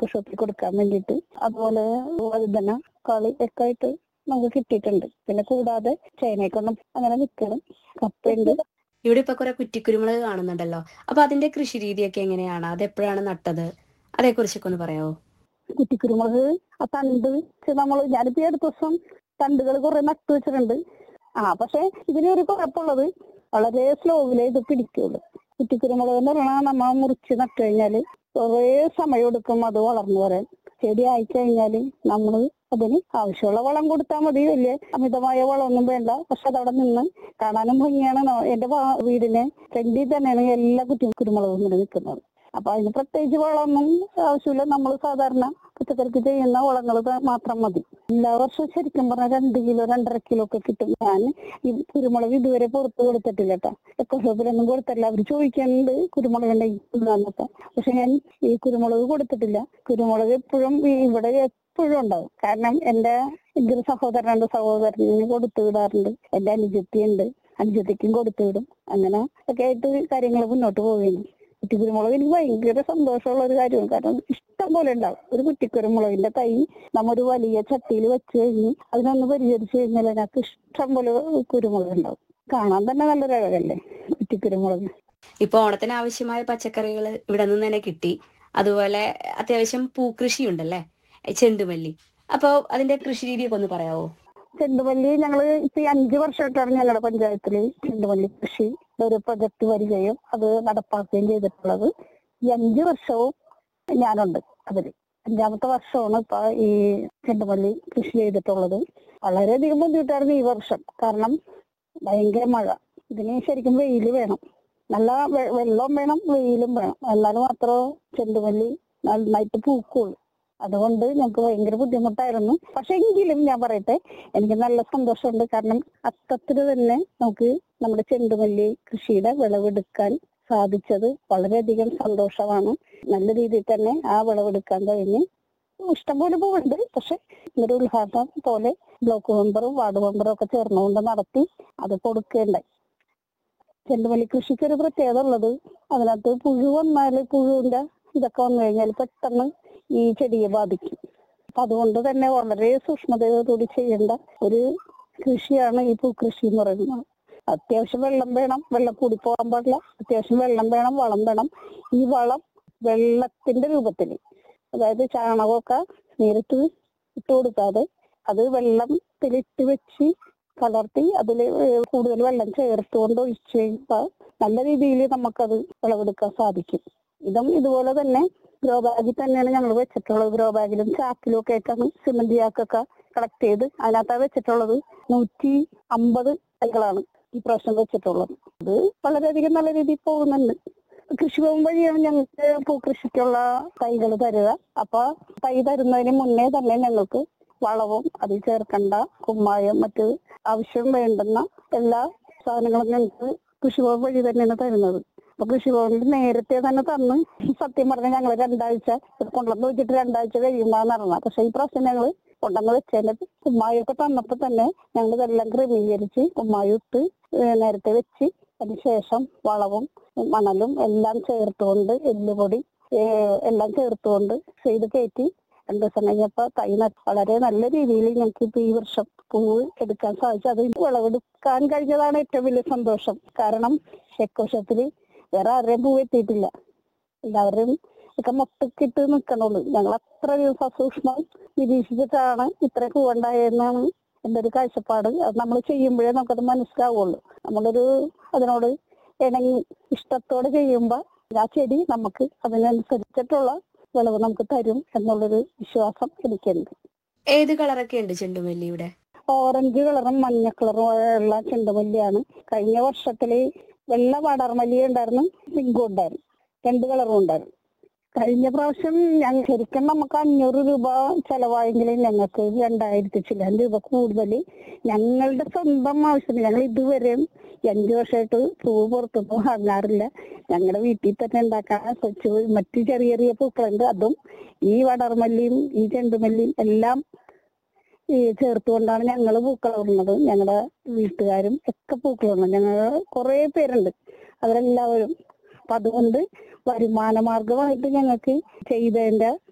ഷോപ്പിൽ കൊടുക്കാൻ വേണ്ടിയിട്ട് അതുപോലെ വഴുതന കളി ഒക്കെ ആയിട്ട് നമുക്ക് കിട്ടിയിട്ടുണ്ട് പിന്നെ കൂടാതെ ചൈനയ്ക്കൊന്നും അങ്ങനെ നിൽക്കണം കപ്പയുണ്ട് ഇവിടെ ഇപ്പൊ കുറെ കുറ്റിക്കുരുമുളക് കാണുന്നുണ്ടല്ലോ അപ്പൊ അതിന്റെ കൃഷി രീതിയൊക്കെ എങ്ങനെയാണ് അത് എപ്പോഴാണ് നട്ടത് അതേക്കുറിച്ചൊക്കെ ഒന്ന് പറയാവോ കുറ്റിക്കുരുമുളക് ആ തണ്ട് നമ്മൾ ഞാനിപ്പോ ഈ അടുത്ത ദിവസം തണ്ടുകൾ കുറെ നട്ടു വെച്ചിട്ടുണ്ട് ആ പക്ഷെ ഇതിനൊരു കുഴപ്പമുള്ളത് വളരെ സ്ലോവിലേ ഇത് പിടിക്കുള്ളൂ കുറ്റിക്കുരുമുളക് എന്ന് പറഞ്ഞാൽ നമ്മൾ മുറിച്ച് നട്ടു കഴിഞ്ഞാല് കുറേ സമയം എടുക്കും അത് വളർന്നു വരാൻ ചെടി ആയി കഴിഞ്ഞാല് നമ്മൾ അതിന് ആവശ്യമുള്ള വളം കൊടുത്താൽ മതി വലിയ അമിതമായ വളമൊന്നും വേണ്ട പക്ഷെ അതവിടെ നിന്ന് കാണാനും ഭംഗിയാണ് ന- എന്റെ വാ- വീടിന് ഫ്രണ്ടിൽ തന്നെയാണ് എല്ലാ കുറ്റി കുരുമുളകും ഇങ്ങനെ നിൽക്കുന്നത് അപ്പൊ അതിന് പ്രത്യേകിച്ച് വളമൊന്നും ആവശ്യമില്ല നമ്മൾ സാധാരണ പച്ചക്കറിക്ക് ചെയ്യുന്ന വളങ്ങൾ മാത്രം മതി എല്ലാ വർഷവും ശരിക്കും പറഞ്ഞാൽ രണ്ട് കിലോ രണ്ടര കിലോ ഒക്കെ കിട്ടും ഞാൻ ഈ കുരുമുളക് ഇതുവരെ പുറത്ത് കൊടുത്തിട്ടില്ല കേട്ടോ എക്കോ ഷോപ്പിലൊന്നും കൊടുത്തില്ല അവർ ചോദിക്കാനുണ്ട് കുരുമുളകിന്റെ ഇല്ലാന്നൊക്കെ പക്ഷെ ഞാൻ ഈ കുരുമുളക് കൊടുത്തിട്ടില്ല കുരുമുളക് എപ്പോഴും ഈ ഇവിടെ എപ്പോഴും ഉണ്ടാവും കാരണം എന്റെ എനിക്കൊരു സഹോദരനുണ്ട് സഹോദരന് കൊടുത്തു വിടാറുണ്ട് എന്റെ അനുജത്തി ഉണ്ട് അനുജത്തിക്കും കൊടുത്തു വിടും അങ്ങനെ ഒക്കെ ആയിട്ട് കാര്യങ്ങൾ മുന്നോട്ട് പോവുകയാണ് കുറ്റിക്കുരുമുളക് എനിക്ക് ഭയങ്കര സന്തോഷമുള്ള ഒരു കാര്യമാണ് കാരണം ഇഷ്ടം പോലെ ഉണ്ടാവും ഒരു കുറ്റിക്കുരുമുളകിന്റെ തൈ നമ്മ ഒരു വലിയ ചട്ടിയിൽ വെച്ച് കഴിഞ്ഞ് അതിനൊന്ന് പരിചരിച്ചു കഴിഞ്ഞാൽ അതിനകത്ത് ഇഷ്ടം പോലെ കുരുമുളക് ഉണ്ടാവും കാണാൻ തന്നെ നല്ലൊരു അഴകല്ലേ കുറ്റിക്കുരുമുളക് ഇപ്പൊ ഓണത്തിന് ആവശ്യമായ പച്ചക്കറികൾ ഇവിടെ നിന്ന് തന്നെ കിട്ടി അതുപോലെ അത്യാവശ്യം പൂക്കൃഷി ഉണ്ടല്ലേ ചെണ്ടുമല്ലി അപ്പൊ അതിന്റെ കൃഷി രീതിയൊക്കെ ഒന്ന് പറയാവോ ചെണ്ടുമല്ലി ഞങ്ങള് ഇപ്പൊ ഈ അഞ്ചു വർഷമായിട്ടാണ് ഞങ്ങളുടെ പഞ്ചായത്തില് ചെണ്ടുമല്ലി കൃഷി ഒരു പ്രൊജക്ട് വരികയും അത് നടപ്പാക്കുകയും ചെയ്തിട്ടുള്ളത് ഈ അഞ്ചു വർഷവും ഞാനുണ്ട് അതില് അഞ്ചാമത്തെ വർഷമാണ് ഇപ്പൊ ഈ ചെണ്ടുമല്ലി കൃഷി ചെയ്തിട്ടുള്ളത് വളരെയധികം ബുദ്ധിമുട്ടായിരുന്നു ഈ വർഷം കാരണം ഭയങ്കര മഴ ഇതിന് ശരിക്കും വെയില് വേണം നല്ല വെ- വെള്ളവും വേണം വെയിലും വേണം എന്നാലും മാത്രമേ ചെണ്ടുമല്ലി നന്നായിട്ട് പൂക്കുള്ളൂ അതുകൊണ്ട് ഞങ്ങൾക്ക് ഭയങ്കര ബുദ്ധിമുട്ടായിരുന്നു പക്ഷെ എങ്കിലും ഞാൻ പറയട്ടെ എനിക്ക് നല്ല സന്തോഷമുണ്ട് കാരണം അത്തത്തിന് തന്നെ നമുക്ക് നമ്മുടെ ചെണ്ടുമല്ലി കൃഷിയുടെ വിളവെടുക്കാൻ സാധിച്ചത് വളരെയധികം സന്തോഷമാണ് നല്ല രീതിയിൽ തന്നെ ആ വിളവെടുക്കാൻ കഴിഞ്ഞ് ഇഷ്ടംപോലെ പോകുന്നുണ്ട് പക്ഷെ ഒരു ഉദ്ഘാടനം പോലെ ബ്ലോക്ക് മെമ്പറും വാർഡ് മെമ്പറും ഒക്കെ ചേർന്നുകൊണ്ട് നടത്തി അത് കൊടുക്കേണ്ടായി ചെണ്ടുമല്ലി കൃഷിക്ക് ഒരു പ്രത്യേകത ഉള്ളത് അതിനകത്ത് പുഴു വന്നാല് പുഴുവിന്റെ ഇതൊക്കെ വന്നു കഴിഞ്ഞാൽ പെട്ടെന്ന് ഈ ചെടിയെ ബാധിക്കും അപ്പൊ അതുകൊണ്ട് തന്നെ വളരെ സൂക്ഷ്മതയോടുകൂടി ചെയ്യേണ്ട ഒരു കൃഷിയാണ് ഈ പൂക്കൃഷി എന്ന് പറയുന്നത് അത്യാവശ്യം വെള്ളം വേണം വെള്ളം കൂടി പോകാൻ പാടില്ല അത്യാവശ്യം വെള്ളം വേണം വളം വേണം ഈ വളം വെള്ളത്തിന്റെ രൂപത്തിൽ അതായത് ചാണകമൊക്കെ നേരിട്ട് ഇട്ട് കൊടുക്കാതെ അത് വെള്ളത്തിലിട്ട് വെച്ച് കലർത്തി അതിൽ കൂടുതൽ വെള്ളം ചേർത്തുകൊണ്ട് ഒഴിച്ചു കഴിയുമ്പോൾ നല്ല രീതിയിൽ നമുക്കത് വിളവെടുക്കാൻ സാധിക്കും ഇതും ഇതുപോലെ തന്നെ ഗ്രോ ബാഗിൽ തന്നെയാണ് ഞങ്ങൾ വെച്ചിട്ടുള്ളത് ഗ്രോ ബാഗിലും ചാക്കിലും ഒക്കെ ആയിട്ടാണ് സിമന്റ് ചാക്കൊക്കെ കളക്ട് ചെയ്ത് അതിനകത്താണ് വെച്ചിട്ടുള്ളത് നൂറ്റി അമ്പത് തൈകളാണ് ഈ പ്രാവശ്യം വെച്ചിട്ടുള്ളത് അത് വളരെയധികം നല്ല രീതിയിൽ പോകുന്നുണ്ട് കൃഷിഭവൻ വഴിയാണ് ഞങ്ങൾക്ക് പൂക്കൃഷിക്കുള്ള തൈകൾ തരിക അപ്പൊ തൈ തരുന്നതിന് മുന്നേ തന്നെ ഞങ്ങൾക്ക് വളവും അതിൽ ചേർക്കേണ്ട കുമ്മായം മറ്റ് ആവശ്യം വേണ്ടുന്ന എല്ലാ സാധനങ്ങളും ഞങ്ങൾക്ക് കൃഷിഭവൻ വഴി തന്നെയാണ് തരുന്നത് അപ്പൊ കൃഷിഭവനിൽ നേരത്തെ തന്നെ തന്ന് സത്യം പറഞ്ഞാൽ ഞങ്ങൾ രണ്ടാഴ്ച ഇത് കൊണ്ടുവന്ന് വെച്ചിട്ട് രണ്ടാഴ്ച കഴിയുമ്പോഴാണ് നടന്നത് പക്ഷെ ഈ പ്രാവശ്യം ഞങ്ങൾ കൊണ്ടുവന്ന് വെച്ചതിന്റെ കുമ്മായൊക്കെ തന്നപ്പോ തന്നെ ഞങ്ങൾ ഇതെല്ലാം ക്രമീകരിച്ച് കുമ്മായം ഇട്ട് ഏഹ് നേരത്തെ വെച്ച് അതിനുശേഷം വളവും മണലും എല്ലാം ചേർത്തുകൊണ്ട് എല്ലുപൊടി ഏഹ് എല്ലാം ചേർത്തുകൊണ്ട് ചെയ്ത് കയറ്റി രണ്ടു ദിവസം കഴിഞ്ഞപ്പോ തൈ നട്ട് വളരെ നല്ല രീതിയിൽ ഞങ്ങൾക്ക് ഇപ്പൊ ഈ വർഷം പൂവ് എടുക്കാൻ സാധിച്ചു അത് വിളവെടുക്കാൻ കഴിഞ്ഞതാണ് ഏറ്റവും വലിയ സന്തോഷം കാരണം എക്കോഷത്തില് വേറെ ആരുടെയും പൂവ് എത്തിയിട്ടില്ല എല്ലാവരുടെയും ഒക്കെ മൊത്തക്കിട്ട് നിൽക്കണുള്ളൂ ഞങ്ങൾ അത്രയധികം സസൂക്ഷ്മം നിരീക്ഷിച്ചിട്ടാണ് ഇത്ര പൂവുണ്ടായെന്നാണ് എന്റെ ഒരു കാഴ്ചപ്പാട് അത് നമ്മൾ ചെയ്യുമ്പോഴേ നമുക്കത് മനസ്സിലാവുള്ളൂ നമ്മളൊരു അതിനോട് ഇണങ്ങി ഇഷ്ടത്തോടെ ചെയ്യുമ്പോൾ ആ ചെടി നമുക്ക് അതിനനുസരിച്ചിട്ടുള്ള വിളവ് നമുക്ക് തരും എന്നുള്ളൊരു വിശ്വാസം എനിക്കുണ്ട് ഏത് കളറൊക്കെ ഉണ്ട് ചെണ്ടുമല്ലിയുടെ ഓറഞ്ച് കളറും മഞ്ഞ കളറും ഉള്ള ചെണ്ടുമല്ലിയാണ് കഴിഞ്ഞ വർഷത്തില് വെള്ള വാടാർമല്ലി ഉണ്ടായിരുന്നു പിങ്കും ഉണ്ടായിരുന്നു രണ്ട് കളറും ഉണ്ടായിരുന്നു കഴിഞ്ഞ പ്രാവശ്യം ഞങ്ങൾ ശരിക്കും നമുക്ക് അഞ്ഞൂറ് രൂപ ചെലവായെങ്കിലും ഞങ്ങൾക്ക് രണ്ടായിരത്തി ചില്ലാൻ രൂപ കൂടുതൽ ഞങ്ങളുടെ സ്വന്തം ആവശ്യത്തിന് ഞങ്ങൾ ഇതുവരെയും ഈ അഞ്ചു വർഷമായിട്ട് പൂവ് പുറത്തൊന്നും വാങ്ങാറില്ല ഞങ്ങളുടെ വീട്ടിൽ തന്നെ ഉണ്ടാക്കാൻ കൊച്ചു മറ്റു ചെറിയ ചെറിയ പൂക്കളുണ്ട് അതും ഈ വടർമല്ലിയും ഈ ചെണ്ടുമല്ലിയും എല്ലാം ഈ ചേർത്തുകൊണ്ടാണ് ഞങ്ങൾ പൂക്കളിടുന്നത് ഞങ്ങളുടെ വീട്ടുകാരും ഒക്കെ പൂക്കളിടുന്നത് ഞങ്ങൾ കുറെ പേരുണ്ട് അവരെല്ലാവരും അപ്പൊ അതുകൊണ്ട് വരുമാന മാർഗമായിട്ട് ഞങ്ങൾക്ക് ചെയ്തതിന്റെ